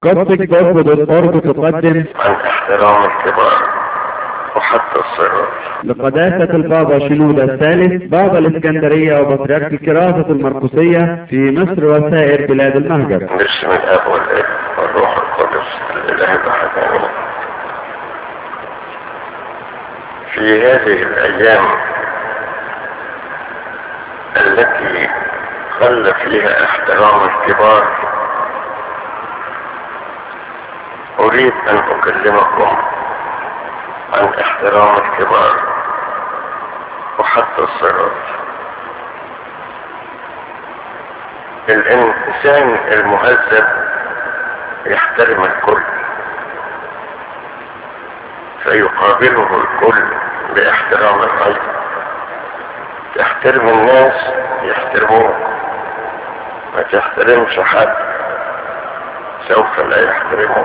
قصدك برضه بالقرب تقدم عن احترام الكبار وحتى الصغار لقداسة البابا شنودة الثالث بابا الإسكندرية وبطريرك الكراسة المرقسية في مصر وسائر بلاد المهجر باسم الاب والابن والروح القدس الاله الوحداني في هذه الايام التي قل فيها احترام الكبار اريد ان اكلمكم عن احترام الكبار وحتى الصغار الانسان المهذب يحترم الكل فيقابله الكل باحترام الغير تحترم الناس يحترموك ما تحترمش حد سوف لا يحترموك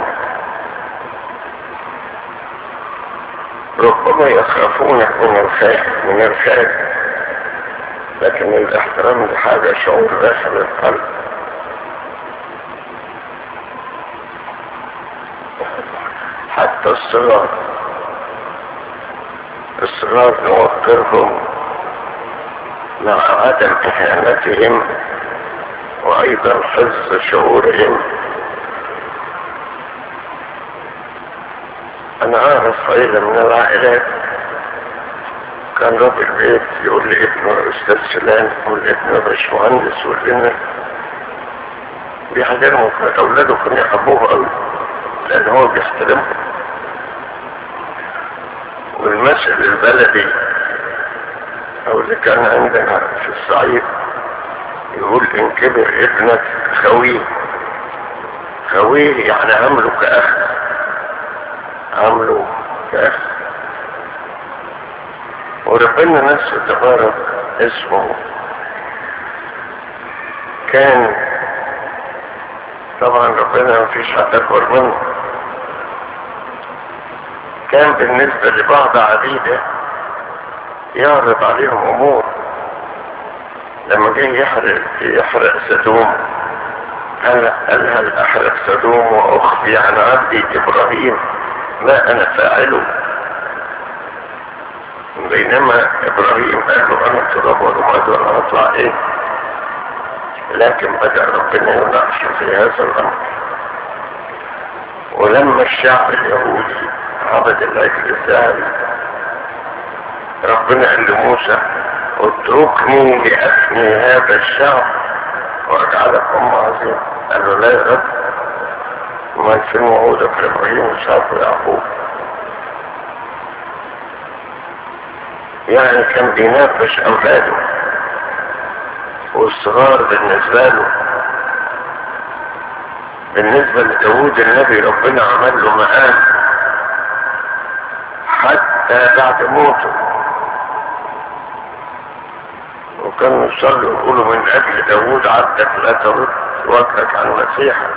ربما يخافونك من الخير من الخير لكن الاحترام دي حاجة شعور داخل القلب حتى الصغار الصغار نوقرهم مع عدم اهانتهم وايضا حفظ شعورهم انا اعرف عيلة من العائلات كان رب البيت يقول لي ابنه استاذ فلان يقول ابنه باشمهندس يقول لنا بيحترموا اولاده كانوا يحبوه قوي لان هو بيحترمهم والمثل البلدي او اللي كان عندنا في الصعيد يقول ان كبر ابنك خويه خويه يعني عمله كأخ عمله كأخ وربنا نفسه تبارك اسمه كان طبعا ربنا ما فيش حد اكبر منه كان بالنسبة لبعض عبيده يعرض عليهم امور لما جه يحرق يحرق سدوم قال قال هل احرق سدوم واخفي عن عبدي ابراهيم ما انا فاعله بينما ابراهيم قال له انا تراب ورماد وانا اطلع ايه لكن بدا ربنا يناقش في هذا الامر ولما الشعب اليهودي عبد العجل الذهبي ربنا قال لموسى اتركني لافني هذا الشعب واجعلكم عظيم قال له لا يا رب وما في وعودك لابراهيم واسحاق ويعقوب يعني كان بيناقش اولاده والصغار بالنسبه له بالنسبه لداود النبي ربنا عمل له مقام حتى بعد موته وكانوا يصلوا يقولوا من اجل داود عبدك لا ترد وجهك عن مسيحك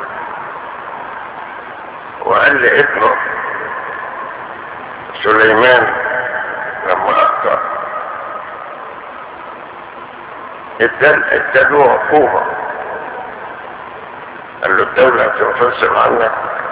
وقال لابنه سليمان لما اخطأ اداله عقوبة قال له الدولة هتنفصل عنك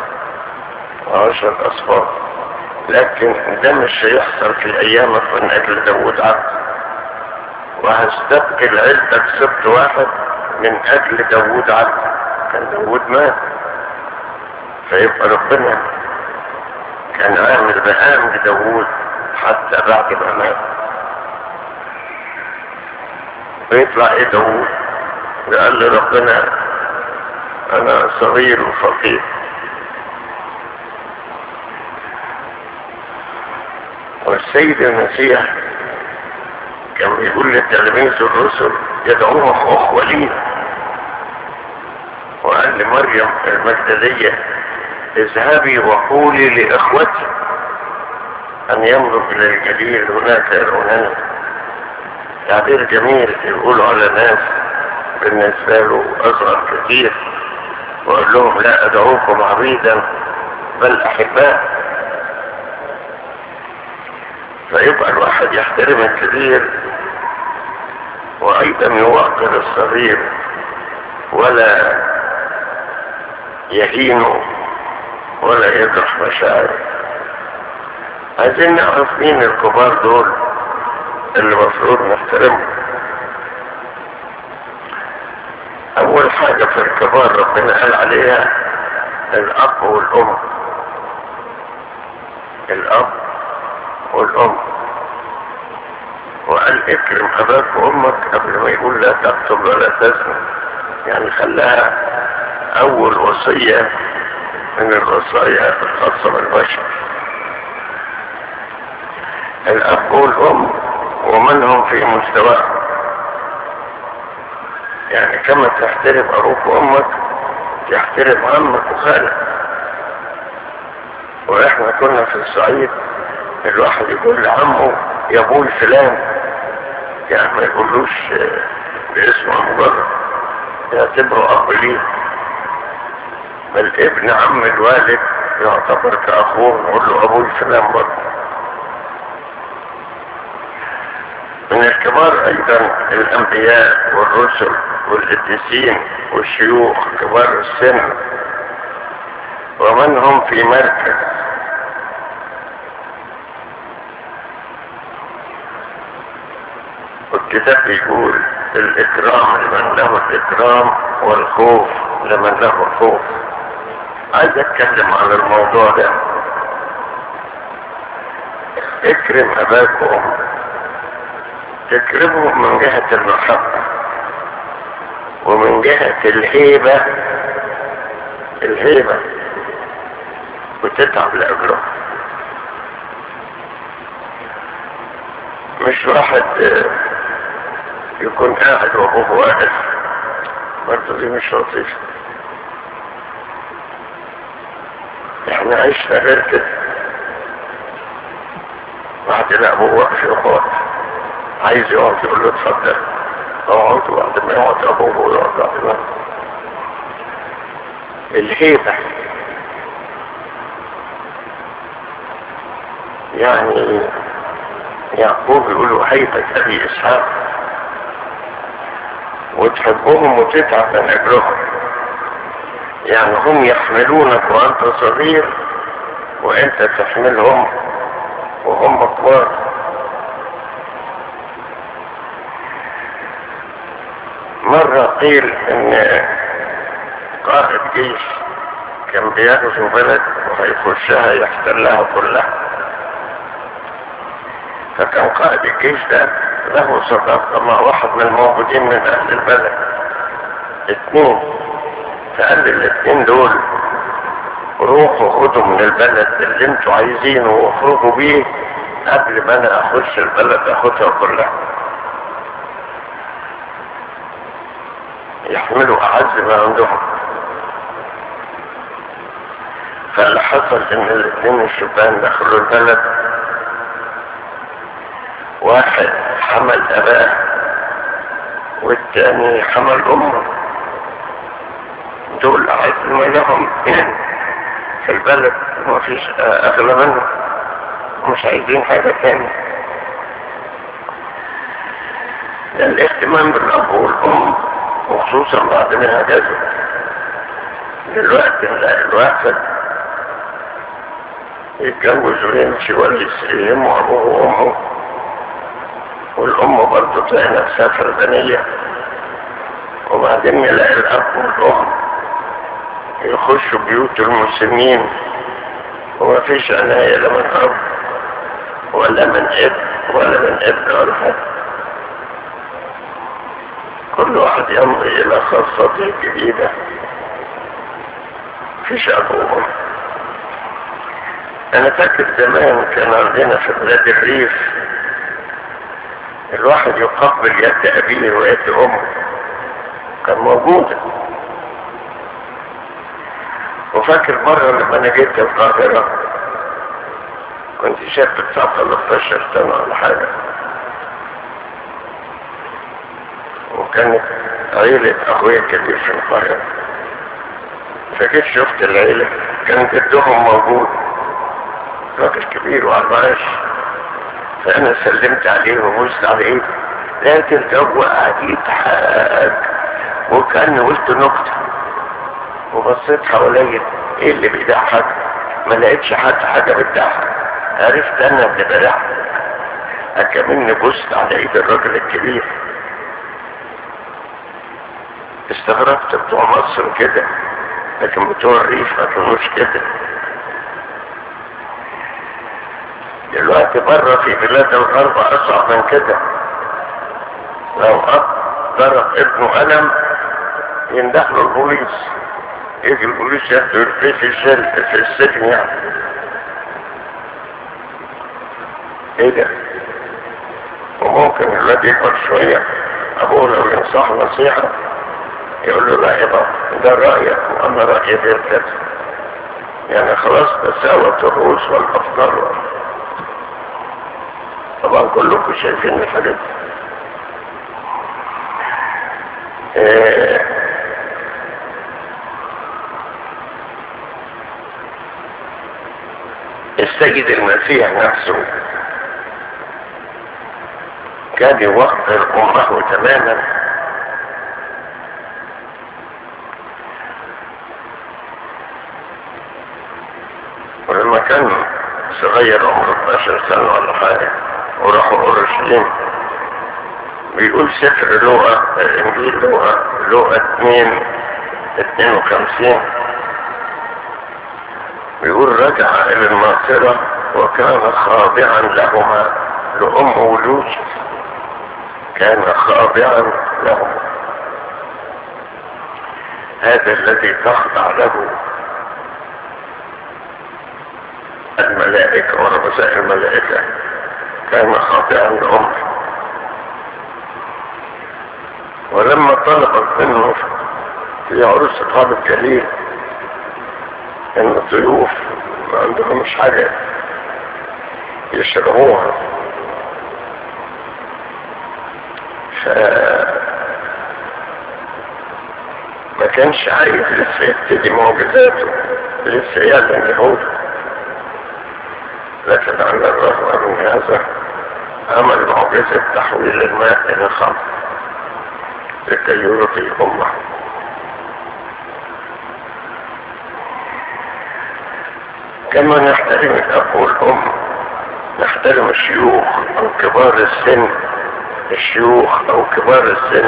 وعشر أصفار لكن ده مش هيحصل في أيامك من أجل داود عبد وهستبقي عيلتك سبت واحد من أجل داود عبد كان داود مات فيبقى ربنا كان عامل مقام لداود حتى بعد ما مات ويطلع ايه داود وقال لي ربنا انا صغير وفقير والسيد المسيح كان بيقول لتلاميذ الرسل يدعوهم اخوة لي وقال لمريم المجدلية اذهبي وقولي لاخوتي ان يمضوا الى الجليل هناك يرونني تعبير جميل يقولوا على ناس بالنسبة له اصغر كثير وقال لهم لا ادعوكم عبيدا بل احباء فيبقى الواحد يحترم الكبير وايضا يوقر الصغير ولا يهينه ولا يجرح مشاعره عايزين نعرف مين الكبار دول اللي المفروض نحترمهم اول حاجة في الكبار ربنا قال عليها الاب والام الاب والام وقال اكرم اباك وامك قبل ما يقول لا تقتل ولا تزني يعني خلاها اول وصية من الوصايا الخاصة بالبشر الاب والام ومن هم في مستواهم يعني كما تحترم ابوك وامك تحترم عمك وخالك واحنا كنا في الصعيد الواحد يقول لعمه يا ابوي فلان يعني ما يقولوش باسمه مجرد يعتبره اب ليه بل ابن عم الوالد يعتبر كاخوه نقول له ابوي فلان برضه من الكبار ايضا الانبياء والرسل والقديسين والشيوخ كبار السن ومن هم في مركز والكتاب بيقول الاكرام لمن له الاكرام والخوف لمن له الخوف عايز اتكلم عن الموضوع ده اكرم اباك وامك تكرمهم من جهة المحبة ومن جهة الهيبة الهيبة وتتعب لأجلهم مش واحد يكون قاعد وابوه واقف برضه دي مش لطيفة احنا عشنا غير كده واحد يلاقي ابوه واقف يقعد عايز يقعد يقول له اتفضل اقعد وبعد ما يقعد ابوه يقعد بعد ما الهيبة يعني يعقوب يقولوا هيبة ابي اسحاق وتحبهم وتتعب من اجلهم يعني هم يحملونك وانت صغير وانت تحملهم وهم كبار مرة قيل ان قائد جيش كان بيغزو بلد وهيخشها يحتلها كلها فكان قائد الجيش ده له صداقة مع واحد من الموجودين من اهل البلد اتنين فقال للاتنين دول روحوا خدوا من البلد اللي انتوا عايزينه واخرجوا بيه قبل ما انا اخش البلد اخدها كلها يحملوا اعز ما عندهم فاللي حصل ان الاثنين الشبان دخلوا البلد واحد حمل اباه والتاني حمل امه دول اعز ما لهم في البلد ما فيش اغلى منهم مش عايزين حاجة تانية الاهتمام بالاب والام وخصوصا بعد ما هجزوا دلوقتي الواحد يتجوز ويمشي ولا يهمه ابوه وامه والام برضه تلاقي نفسها فردانية وبعدين يلاقي الاب والام يخشوا بيوت المسلمين وما فيش عناية لا من اب ولا من اب ولا من ابن ولا حاجة كل واحد يمضي الى خاصته الجديدة فيش ابوهم انا فاكر زمان كان عندنا في بلاد الريف الواحد يقبل يد ابيه ويد امه كان موجودة وفاكر مرة لما انا جيت القاهرة كنت شاب بتاع 13 سنة ولا حاجة وكانت عيلة اخويا كبير في القاهرة فجيت شفت العيلة كان جدهم موجود راجل كبير وعلى المعاش فانا سلمت عليه وبوست عليه لكن جو قاعد يضحك وكان قلت نكتة وبصيت حواليا ايه اللي بيضحك ما لقيتش حتى حاجة بتضحك عرفت انا اللي بضحك اكملني بصت على ايد الراجل الكبير استغربت بتوع مصر كده لكن بتوع الريف ما كانوش كده دلوقتي بره في بلاد الغرب اصعب من كده لو اب ضرب ابنه قلم يندخلوا البوليس يجي البوليس ياخده يرفيه في السجن في السجن يعني ايه ده وممكن الولاد يكبر شوية ابوه لو ينصح نصيحة يقول له لا يبقى ده رأيك وانا رأيي غير كده يعني خلاص تساوت الرؤوس والافكار طبعا كلكم شايفين الحاجات دي إيه السيد المسيح نفسه كان يوقر امه تماما ولما كان صغير عمره 12 سنة ولا حاجة وراحوا اورشليم بيقول سفر لغة انجيل لغة لغة 2 52 بيقول رجع الى الناصرة وكان خاضعا لهما لأم ولوط كان خاضعا لهما هذا الذي تخضع له الملائكة ورؤساء الملائكة كان خاضعا لأمه ولما طلبت منه في عرس قاب الجليل ان الضيوف ما عندهمش حاجة يشربوها ف ما كانش عايز لسه يبتدي معجزاته لسه يعلن اليهود لكن على الرغم من هذا عمل معجزة تحويل الماء إلى خمر لكي يرضي أمه كما نحترم الأب والأم نحترم الشيوخ أو كبار السن الشيوخ أو كبار السن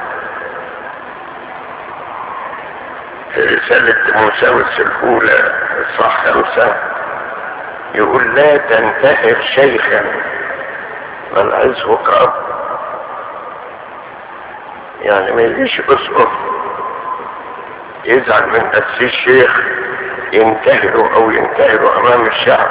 في رسالة تيموثاوس الأولى الصح خمسة يقول لا تنتهر شيخا بل عزه كأب يعني ما يجيش اسقف يزعل من تأسيس شيخ ينتهروا او ينتهروا امام الشعب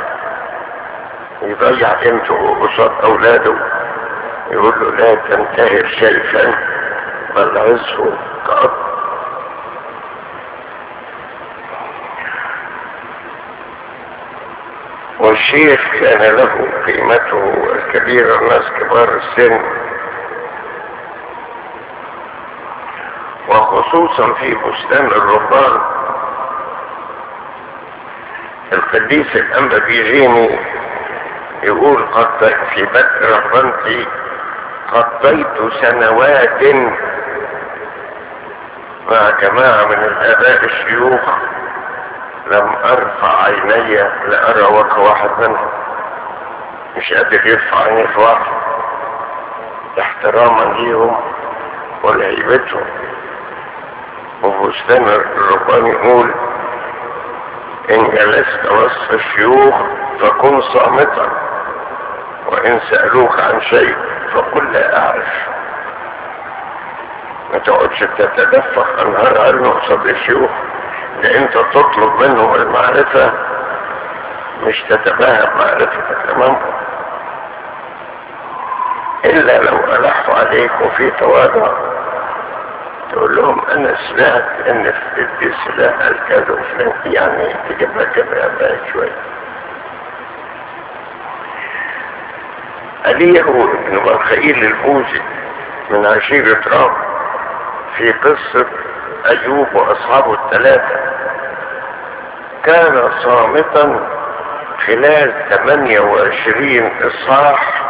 يضيع قيمته قصاد اولاده يقول له لا تنتهر شيخا بل عزه كأب والشيخ كان له قيمته الكبيرة الناس كبار السن وخصوصا في بستان الرهبان القديس الأنبا بيجيني يقول قد في بدء رهبنتي قضيت سنوات مع جماعة من الآباء الشيوخ لم ارفع عيني لارى وجه واحد منهم مش قادر يرفع عينيه في واحد احتراما ليهم ولهيبتهم وفستان الربان يقول ان جلست وسط الشيوخ فكن صامتا وان سألوك عن شيء فقل لا اعرف ما تقعدش تتدفق انهار علم قصاد الشيوخ انت تطلب منهم المعرفة مش تتباهى معرفتك امامهم الا لو الحوا عليك وفي تواضع تقول لهم انا سمعت ان في السلاح الكذا وفلان يعني تجيبها كده بعيد شوية أليه ابن مرخيل البوزي من عشيرة رام في قصة أيوب وأصحابه الثلاثة كان صامتا خلال 28 إصحاح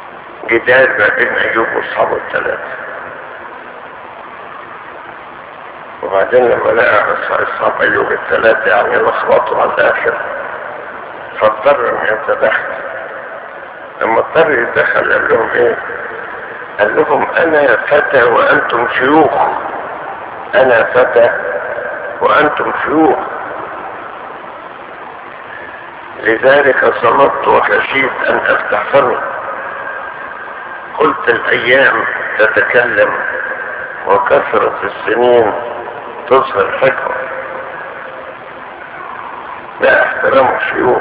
جدال ما بين أيوب وأصحابه الثلاثة وبعدين لما لقى اصحاب ايوب الثلاثة يعني لخبطوا على الاخر فاضطر ان يتدخل لما اضطر يتدخل قال لهم ايه قال لهم انا فتى وانتم شيوخ انا فتى وانتم شيوخ لذلك صمت وخشيت ان افتح فمي قلت الايام تتكلم وكثرة السنين تظهر حكمة لا احترام الشيوخ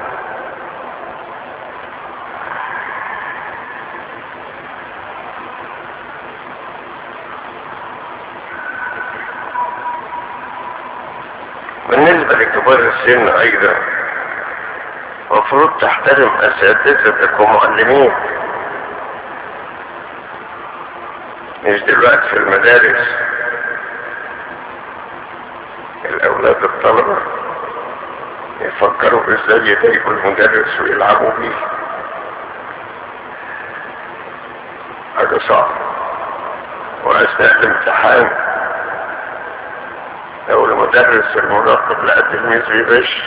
بالنسبة لكبار السن ايضا مفروض تحترم اساتذتك ومعلميك مش دلوقتي في المدارس الاولاد الطلبة يفكروا ازاي يضايقوا المدرس ويلعبوا بيه حاجة صعبة واثناء الامتحان لو المدرس المراقب لقى التلميذ بيغش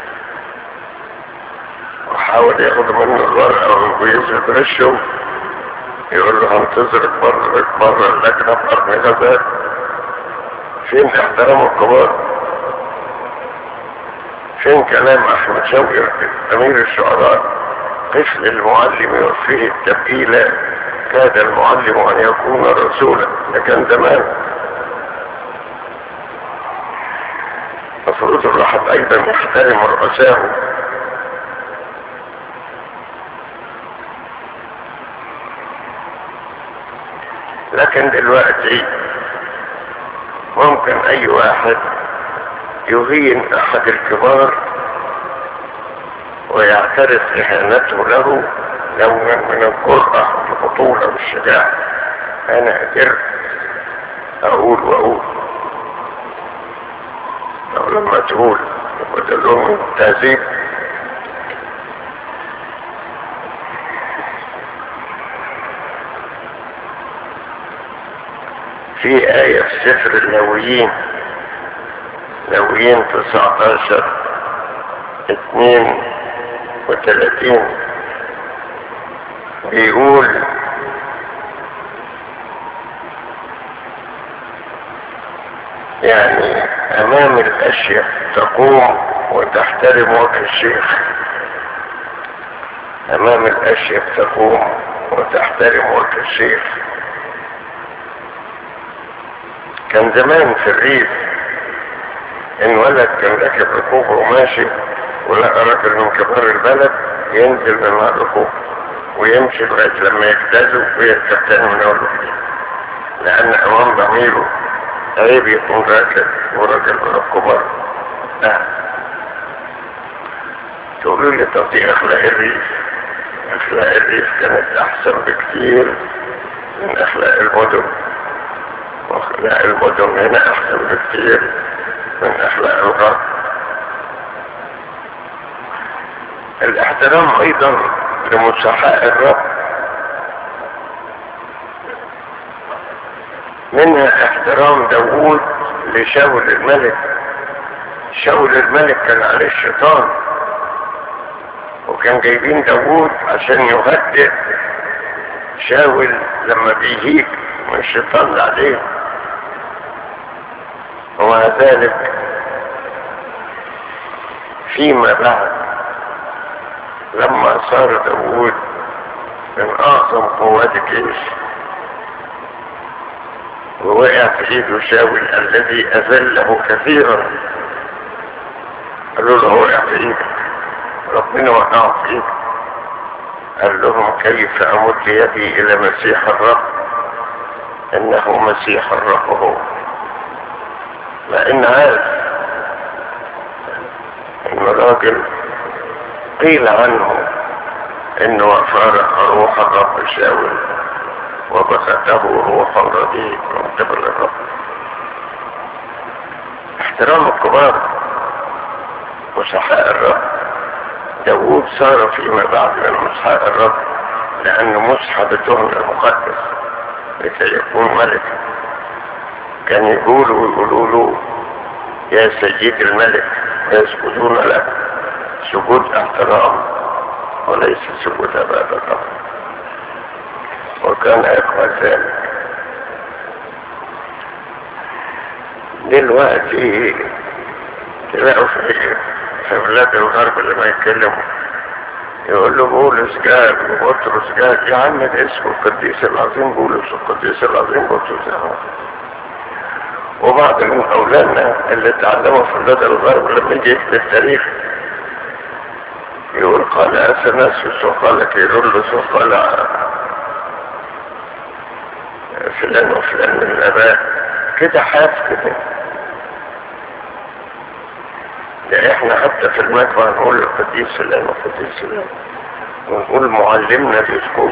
وحاول ياخد منه الورقة ويثبت غشه يقول له هنتظرك بره بره اللجنة بقرن غزال فين احترام الكبار فين كلام احمد شوقي امير الشعراء قفل المعلم يوفيه التبجيل كاد المعلم ان يكون رسولا ده كان زمان المفروض الواحد ايضا يحترم رؤسائه لكن دلوقتي ممكن اي واحد يهين احد الكبار ويعترف اهانته له لونا من الجرأة والبطولة والشجاعة انا قدرت اقول واقول او لما تقول يبقى لهم تهذيب في آية في سفر اللويين لويين 19 32 بيقول يعني أمام الأشياء تقوم وتحترم وجه الشيخ أمام الأشياء تقوم وتحترم وجه الشيخ كان زمان في الريف ان ولد كان راكب ركوب وماشي ولقى راجل من كبار البلد ينزل من على الركوب ويمشي لغايه لما يجتازوا ويركب تاني من اول وجديد لان امام ضميره عيب يكون راكب وراجل من الكبار آه. تقولوا لي طب دي اخلاق الريف اخلاق الريف كانت احسن بكتير من اخلاق المدن واخلاق المدن هنا احسن بكتير من اخلاق الغرب الاحترام ايضا لمسحاء الرب منها احترام داوود لشاول الملك شاول الملك كان عليه الشيطان وكان جايبين داوود عشان يهدئ شاول لما بيهيج من الشيطان اللي عليه ومع ذلك فيما بعد لما صار داوود من اعظم قوات الجيش ووقع في ايده شاول الذي اذله كثيرا قالوا له وقع في ايدك ربنا وقعه في ايدك قال لهم كيف امد يدي الى مسيح الرب انه مسيح الرب هو لان عارف ان الراجل قيل عنه انه فارق روح الرب شاول وبسته روح رديء من قبل الرب احترام الكبار وسحاء الرب داوود صار فيما بعد من مسحاء الرب لأنه مسحى بتهم المقدس لكي يكون ملكا كان يقولوا ويقولوا له يا سيد الملك يسجدون لك سجود احترام وليس سجود عبادة وكان يقرأ ذلك دلوقتي تلاقوا في في بلاد الغرب لما يتكلموا يقول له بولس قال وبطرس قال يا عم ده اسمه القديس العظيم بولس والقديس العظيم بطرس وبعض من اولادنا اللي تعلموا في بلاد الغرب لما يجي يكتب التاريخ يقول قال اثناسيوس وقال كيرلس وقال فلان وفلان من الاباء كده حاف كده ده احنا حتى في المجمع نقول القديس فلان وقديس فلان ونقول معلمنا بيذكر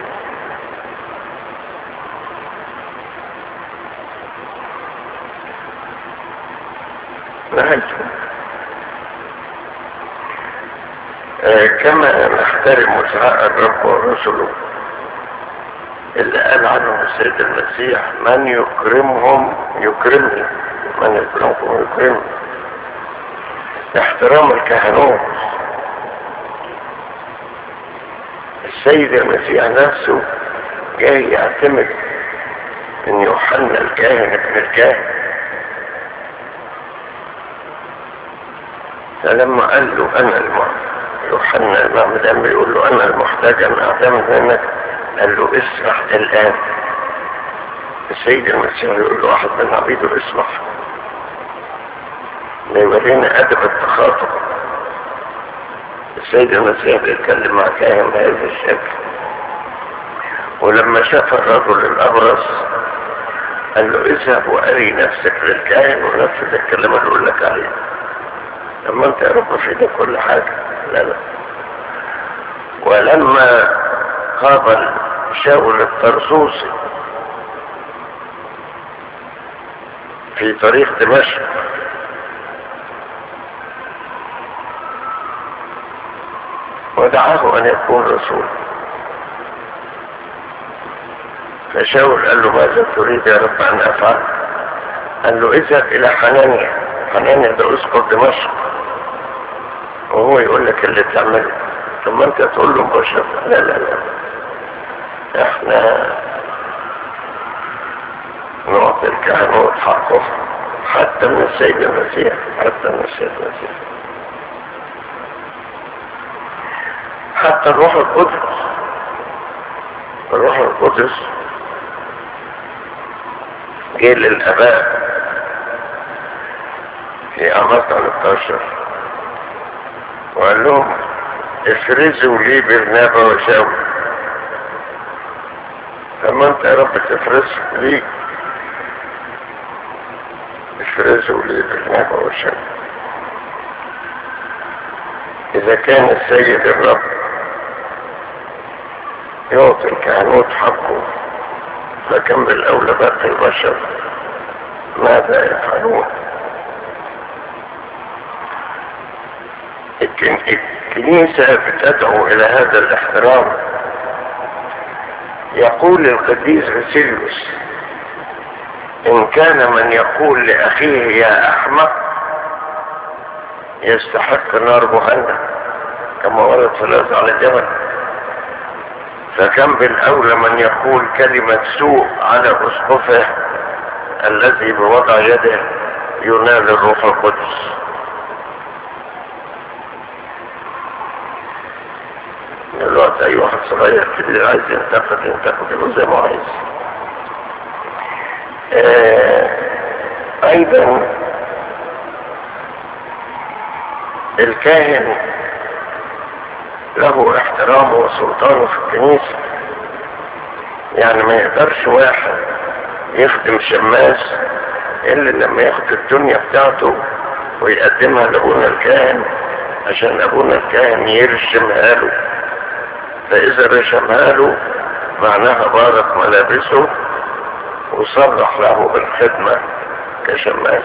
نهايته آه كما نحترم وسعاء الرب ورسله اللي قال عنهم السيد المسيح من يكرمهم يكرمني من يكرمكم يكرمني احترام الكهنوت السيد المسيح نفسه جاي يعتمد ان يوحنا الكاهن ابن الكاهن فلما قال له انا الم... يوحنا المعمدان بيقول له انا المحتاج ان اعتمد منك قال له اسرح الان السيد المسيح يقول له واحد من عبيده اسرح ليورينا ادب التخاطب السيد المسيح بيتكلم مع كاهن بهذا الشكل ولما شاف الرجل الابرص قال له اذهب واري نفسك للكاهن ونفذ الكلام اللي اقول لك عليه لما انت يا رب في ايدك كل حاجه لا لا ولما قابل شاول الطرسوسي في طريق دمشق ودعاه ان يكون رسول فشاول قال له ماذا تريد يا رب ان افعل قال له اذهب الى حنانيا حنانيا ده اسقط دمشق وهو يقول لك اللي تعمله ثم انت تقول له مباشرة لا لا لا احنا نعطي الكهنوت حقه حتى من السيد المسيح حتى من السيد المسيح حتى الروح القدس الروح القدس جه للاباء في اعمال 13 وقال لهم افرزوا لي برنابا وشاول لما انت يا رب تفرز لي افرزوا لي برنابا وشاول اذا كان السيد الرب يعطي الكهنوت حقه فكم بالاولى باقي البشر ماذا يفعلون الكنيسة بتدعو الى هذا الاحترام يقول القديس غسيليوس ان كان من يقول لاخيه يا احمق يستحق نار جهنم كما ورد ثلاثة على الجبل فكم بالاولى من يقول كلمة سوء على اسقفه الذي بوضع يده ينال الروح القدس الوقت اي واحد صغير كده عايز ينتقد ينتقد له زي ما عايز آه ايضا الكاهن له احترامه وسلطانه في الكنيسة يعني ما يقدرش واحد يخدم شماس الا لما ياخد الدنيا بتاعته ويقدمها لابونا الكاهن عشان ابونا الكاهن يرشمها له فاذا رشمها له معناها بارك ملابسه وصرح له بالخدمة كشماس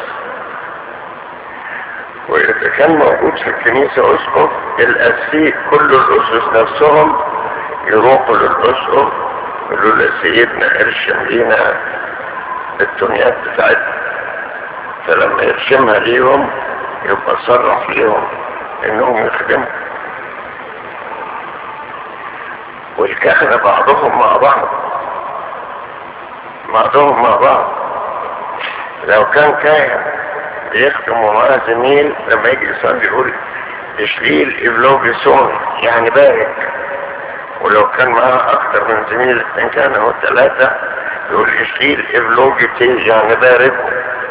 واذا كان موجود في الكنيسة اسقف الاسيق كل الاسس نفسهم يروحوا للاسقف يقولوا له سيدنا ارشم لينا الدنيات بتاعتهم فلما يرسمها ليهم يبقى صرح ليهم انهم يخدموا والكهنة بعضهم مع بعض بعضهم مع بعض لو كان كاهن بيخدم ومعاه زميل لما يجي يصلي يقول اشليل ابلوجيسون يعني بارك ولو كان معاه اكتر من زميل ان كانوا ثلاثة يقول اشليل ابلوجيتي يعني باركوا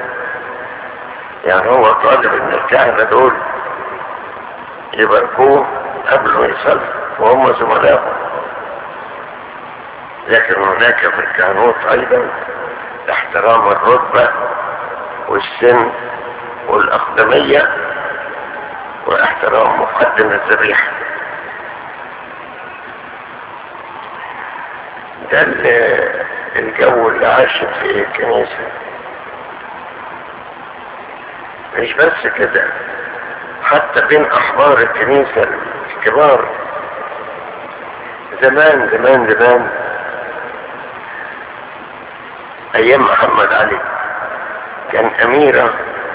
يعني هو طالب ان الكهنة دول يباركوه قبل ما يصلي وهم زملائهم لكن هناك في الكهنوت ايضا احترام الرتبة والسن والاقدمية واحترام مقدم الذبيحة ده الجو اللي عاشت فيه الكنيسة مش بس كده حتى بين احبار الكنيسة الكبار زمان زمان زمان ايام محمد علي كان اميرة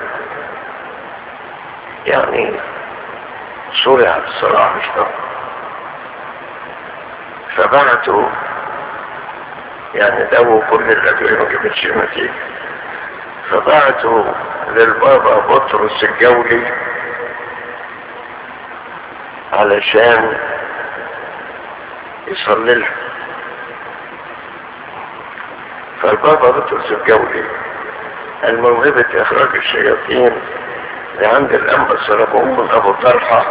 يعني سوري على الصراحة مش طبعا فبعتوا يعني دوا كل الادوية ما جابتش نتيجة فبعتوا للبابا بطرس الجولي علشان يصلي لها فالبابا بطرس الجولي الموهبة اخراج الشياطين اللي عند الانبا السربون ابو طلحة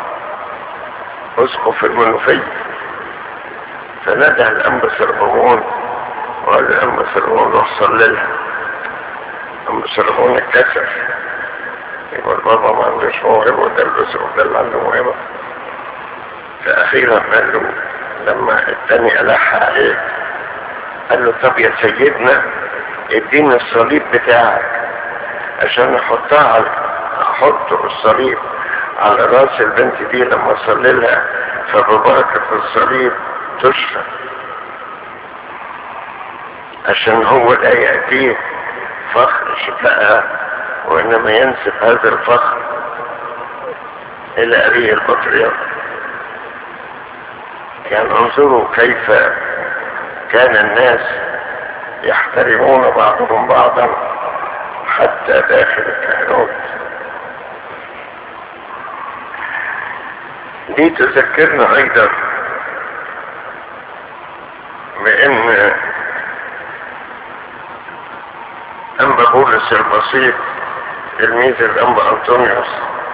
اسقف المنوفية فنادى الانبا السربون وقال الانبا السربون روح صلي لها انبا السربون اتكسر يبقى البابا ما عندوش موهبة وده الاسقف ده اللي عنده موهبة فاخيرا قال له لما التاني ألح عليه قال له طب يا سيدنا اديني الصليب بتاعك عشان احطها على احط الصليب على راس البنت دي لما اصلي لها فببركة الصليب تشفى عشان هو لا يأتيه فخر شفاءها وانما ينسب هذا الفخر الى ابيه البطريرك يعني انظروا كيف كان الناس يحترمون بعضهم بعضا حتى داخل الكهنوت دي تذكرنا ايضا بان انبا بولس البسيط تلميذ الانبا انطونيوس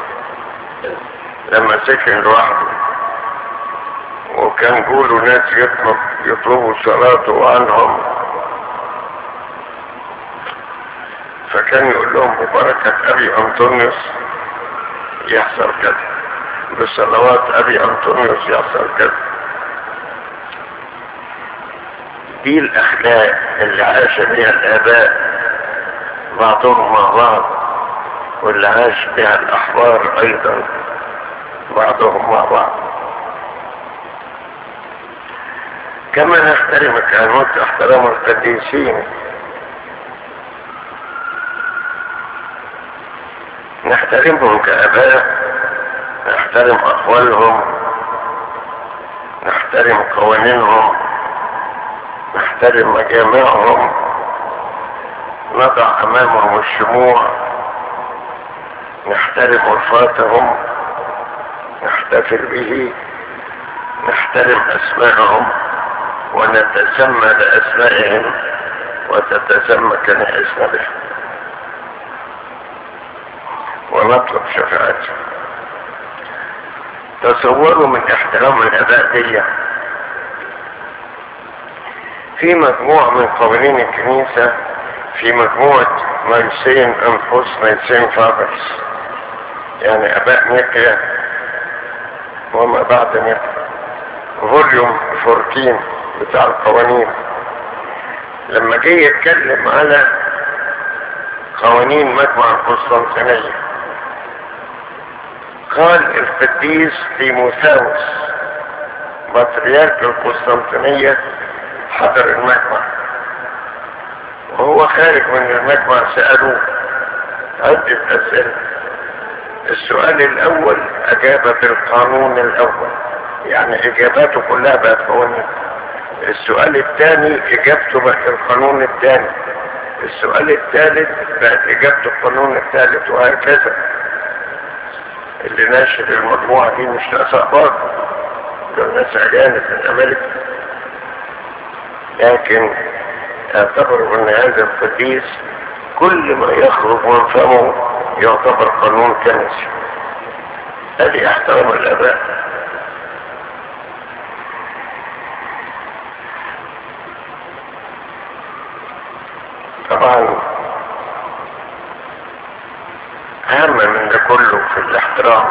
لما سكن لوحده وكان جوله ناس يطلب يطلبوا صلاته عنهم فكان يقول لهم ببركة ابي انطونيوس يحصل كذا بصلوات ابي انطونيوس يحصل كذا دي الاخلاق اللي عاش بها الاباء بعضهم مع بعض واللي عاش بها الاحبار ايضا بعضهم مع بعض كما نحترم الكهنوت احترام القديسين نحترمهم كاباء نحترم اقوالهم نحترم قوانينهم نحترم مجامعهم نضع امامهم الشموع نحترم وفاتهم نحتفل به نحترم اسماءهم ونتسمى لاسمائهم وتتسمى كنائسنا بهم ونطلب شفاعتهم تصوروا من احترام الاباء دي في مجموعة من قوانين الكنيسة في مجموعة ميسين انفس ميسين فابرس يعني اباء نيكيا وما بعد نيكيا فوليوم 14 بتاع القوانين لما جه يتكلم على قوانين مجمع القسطنطينية قال القديس تيموثاوس بطريرك القسطنطينية حضر المجمع وهو خارج من المجمع سألوه عدة أسئلة السؤال الأول أجاب بالقانون الأول يعني إجاباته كلها بقت قوانين السؤال الثاني إجابته بقت القانون الثاني السؤال الثالث بقت إجابته القانون الثالث وهكذا اللي ناشر المجموعة دي مش ناس أخبار دول ناس أجانب من أمريكا لكن اعتبروا أن هذا القديس كل ما يخرج من فمه يعتبر قانون كنسي هذه احترام الآباء طبعا أهم من ده كله في الاحترام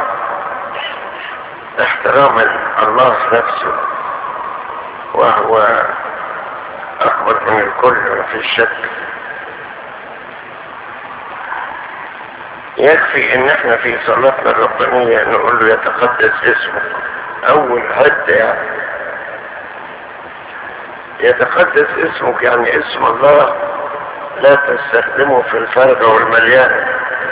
احترام الله نفسه وهو أكبر من الكل ما في شك يكفي ان احنا في صلاتنا الربانية نقول له يتقدس اسمك اول حتة يعني يتقدس اسمك يعني اسم الله لا تستخدمه في الفرق والمليان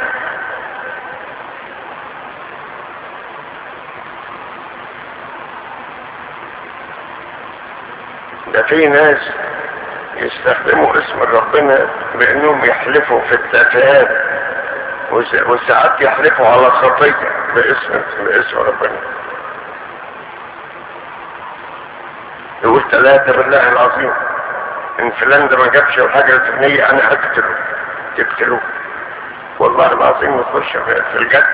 ده في ناس يستخدموا اسم ربنا بانهم يحلفوا في التفاهات وساعات يحلفوا على خطية باسم باسم ربنا يقول ثلاثة بالله العظيم ان فلان ده ما جابش الحاجة الفلانية انا هقتله تقتلوه والله العظيم يخش في الجد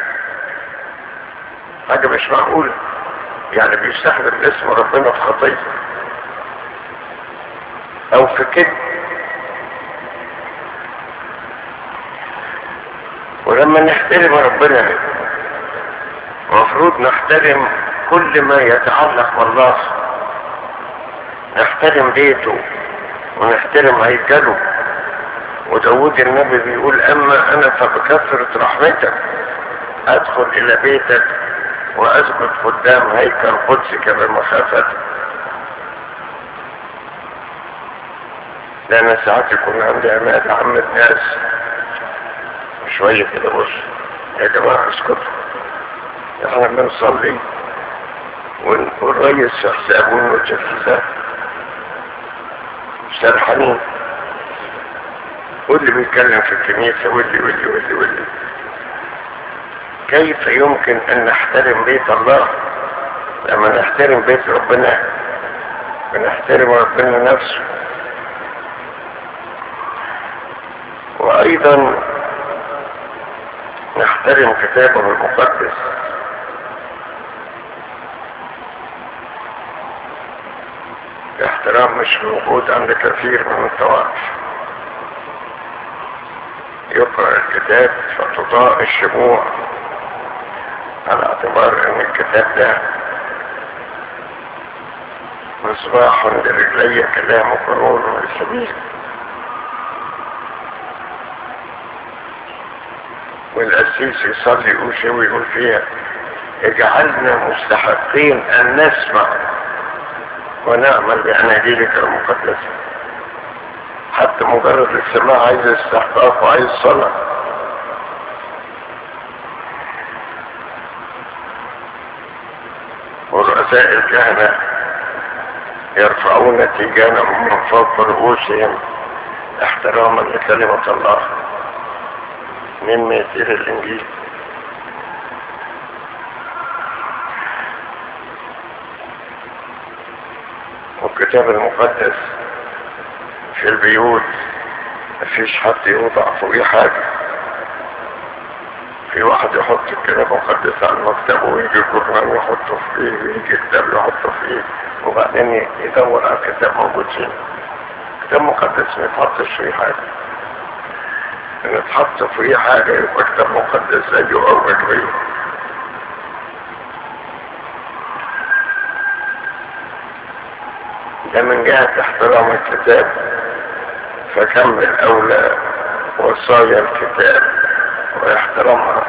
حاجة مش معقولة يعني بيستخدم اسم ربنا في خطية او في كذب ولما نحترم ربنا المفروض نحترم كل ما يتعلق بالله نحترم بيته ونحترم هيكله وداود النبي بيقول اما انا فبكثرة رحمتك ادخل الى بيتك واسجد قدام هيكل قدسك بمخافتك لان ساعات يكون عندي عماد عم الناس شوية كده بص يا جماعة اسكتوا احنا بنصلي والرئيس في حسابه والمجفزات سرحانين واللي بيتكلم في الكنيسة واللي واللي واللي واللي كيف يمكن ان نحترم بيت الله لما نحترم بيت ربنا بنحترم ربنا نفسه وايضا نحترم كتابه المقدس احترام مش موجود عند كثير من الطوائف يقرأ الكتاب فتضاء الشموع على اعتبار ان الكتاب ده مصباح لرجلي كلامه قرون للسبيل والقسيس يصلي يقول شيء ويقول فيها اجعلنا مستحقين ان نسمع ونعمل بأناجيلك المقدسة حتى مجرد الاستماع عايز استحقاق وعايز صلاة ورؤساء الكهنة يرفعون تيجانهم من فوق رؤوسهم احتراما لكلمة الله مما يسير الانجيل والكتاب المقدس في البيوت مفيش حد يوضع فوقيه حاجة في واحد يحط الكتاب المقدس على المكتب ويجي الجرنان يحطه فيه ويجي كتاب يحطه فيه وبعدين يدور على الكتاب موجود فين الكتاب المقدس ما يتحطش فيه حاجة ان اتحط فيه حاجة يبقى كتاب مقدس زيه او غيره ده من جهة احترام الكتاب فكمل اولى وصايا الكتاب واحترامها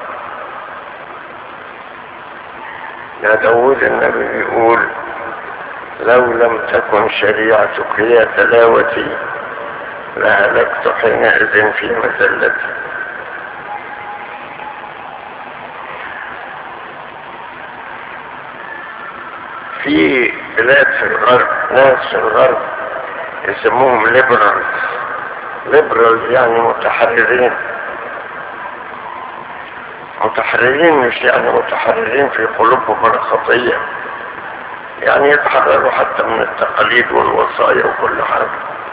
يا داود النبي بيقول لو لم تكن شريعتك هي تلاوتي لهلكت حينئذ في مذلتي في بلاد في الغرب ناس في الغرب يسموهم ليبرالز ليبرالز يعني متحررين متحررين مش يعني متحررين في قلوبهم من الخطية يعني يتحرروا حتى من التقاليد والوصايا وكل حاجة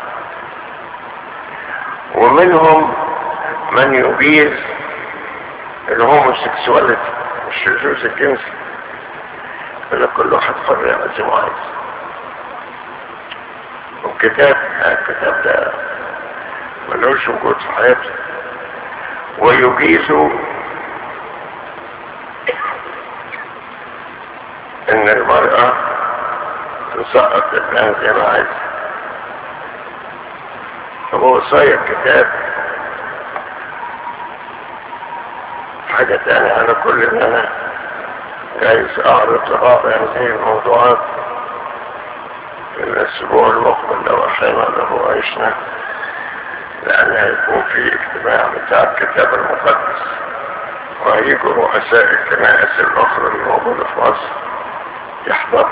ومنهم من يبيز الهوموسيكسواليتي الشذوذ الجنسي يقول لك كل واحد حر يعمل زي ما عايز والكتاب الكتاب ده ملوش وجود في حياته ويجيزوا ان المرأة تسقط ابنها زي ما عايز هو وصايا الكتاب حاجة تانية على كل ان انا جايز اعرض لبعض هذه الموضوعات في الاسبوع المقبل لو احيانا له عشنا لان هيكون في اجتماع بتاع الكتاب المقدس وهيجوا رؤساء الكنائس الاخرى الموجودة في مصر يحضر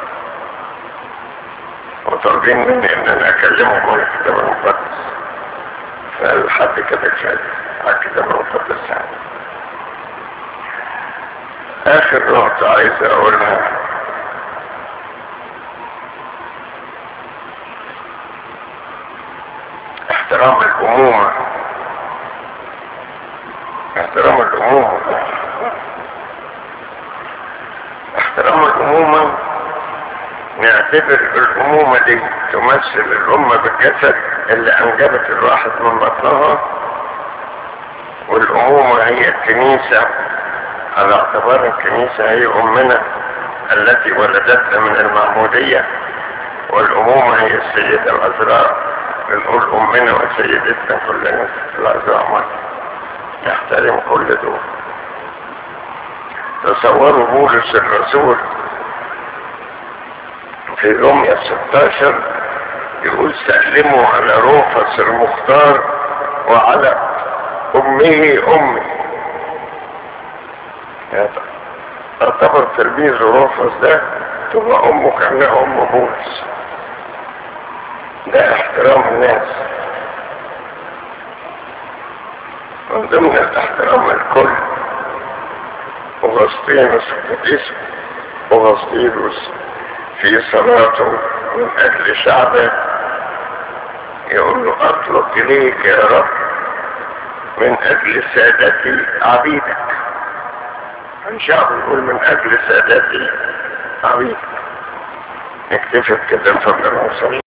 وطالبين مني ان انا اكلمهم عن الكتاب المقدس فالحد كده كفايه على الكتاب المقدس يعني اخر نقطة عايز اقولها احترام الامومة احترام الامومة احترام الامومة نعتبر الامومة دي تمثل الامة بالجسد اللي انجبت الواحد من بطنها والامومة هي الكنيسة على اعتبار الكنيسة هي امنا التي ولدتنا من المعمودية والامومة هي السيدة العذراء بنقول امنا وسيدتنا كلنا العذراء مرة يحترم كل دول تصوروا بولس الرسول في رومية 16 يقول سلموا على روفس المختار وعلى امه امي اعتبر تلميذ روفس ده تبقى امه كانها ام بولس ده احترام الناس من ضمن الاحترام الكل أغسطينوس القديس أغسطينوس في صلاته من أجل شعبه يقول له أطلب إليك يا رب من أجل سادتي عبيدك عن شعب يقول من أجل سادتي عبيدك نكتفي بكده فضل